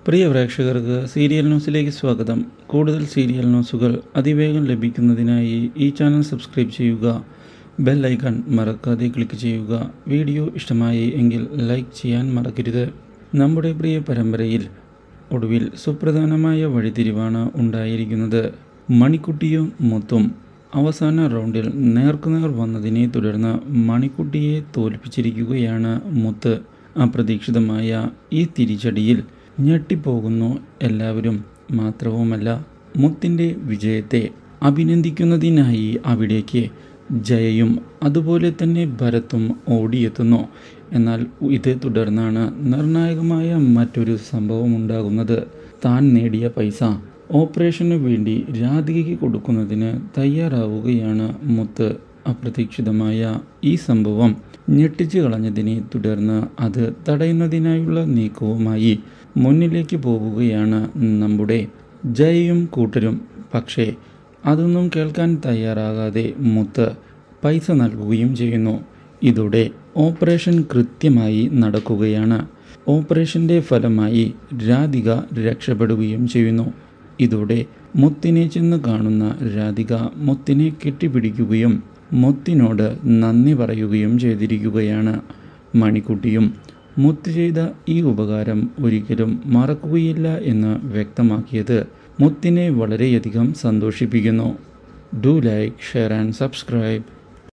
പ്രിയ പ്രേക്ഷകർക്ക് സീരിയൽ ന്യൂസിലേക്ക് സ്വാഗതം കൂടുതൽ സീരിയൽ ന്യൂസുകൾ അതിവേഗം ലഭിക്കുന്നതിനായി ഈ ചാനൽ സബ്സ്ക്രൈബ് ചെയ്യുക ബെൽ ഐക്കൺ മറക്കാതെ ക്ലിക്ക് ചെയ്യുക വീഡിയോ ഇഷ്ടമായി എങ്കിൽ ലൈക്ക് ചെയ്യാൻ മറക്കരുത് നമ്മുടെ പ്രിയ പരമ്പരയിൽ ഒടുവിൽ സുപ്രധാനമായ വഴിത്തിരിവാണ് ഉണ്ടായിരിക്കുന്നത് മണിക്കുട്ടിയും മുത്തും അവസാന റൗണ്ടിൽ നേർക്കുനേർ വന്നതിനെ തുടർന്ന് മണിക്കുട്ടിയെ തോൽപ്പിച്ചിരിക്കുകയാണ് മുത്ത് അപ്രതീക്ഷിതമായ ഈ തിരിച്ചടിയിൽ ഞെട്ടിപ്പോകുന്നു എല്ലാവരും മാത്രവുമല്ല മുത്തിൻ്റെ വിജയത്തെ അഭിനന്ദിക്കുന്നതിനായി അവിടേക്ക് ജയയും അതുപോലെ തന്നെ ഭരത്തും ഓടിയെത്തുന്നു എന്നാൽ ഇത് തുടർന്നാണ് നിർണായകമായ മറ്റൊരു സംഭവം ഉണ്ടാകുന്നത് താൻ നേടിയ പൈസ ഓപ്പറേഷന് വേണ്ടി രാധികയ്ക്ക് കൊടുക്കുന്നതിന് തയ്യാറാവുകയാണ് മുത്ത് അപ്രതീക്ഷിതമായ ഈ സംഭവം ഞെട്ടിച്ചു കളഞ്ഞതിനെ തുടർന്ന് അത് തടയുന്നതിനായുള്ള നീക്കവുമായി മുന്നിലേക്ക് പോവുകയാണ് നമ്മുടെ ജയയും കൂട്ടരും പക്ഷേ അതൊന്നും കേൾക്കാൻ തയ്യാറാകാതെ മുത്ത് പൈസ നൽകുകയും ചെയ്യുന്നു ഇതോടെ ഓപ്പറേഷൻ കൃത്യമായി നടക്കുകയാണ് ഓപ്പറേഷൻ്റെ ഫലമായി രാധിക രക്ഷപ്പെടുകയും ചെയ്യുന്നു ഇതോടെ മുത്തിനെ ചെന്ന് കാണുന്ന രാധിക മുത്തിനെ കെട്ടിപ്പിടിക്കുകയും മുത്തിനോട് നന്ദി പറയുകയും ചെയ്തിരിക്കുകയാണ് മണിക്കുട്ടിയും മുത്ത് ചെയ്ത ഈ ഉപകാരം ഒരിക്കലും മറക്കുകയില്ല എന്ന് വ്യക്തമാക്കിയത് മുത്തിനെ വളരെയധികം സന്തോഷിപ്പിക്കുന്നു do like share and subscribe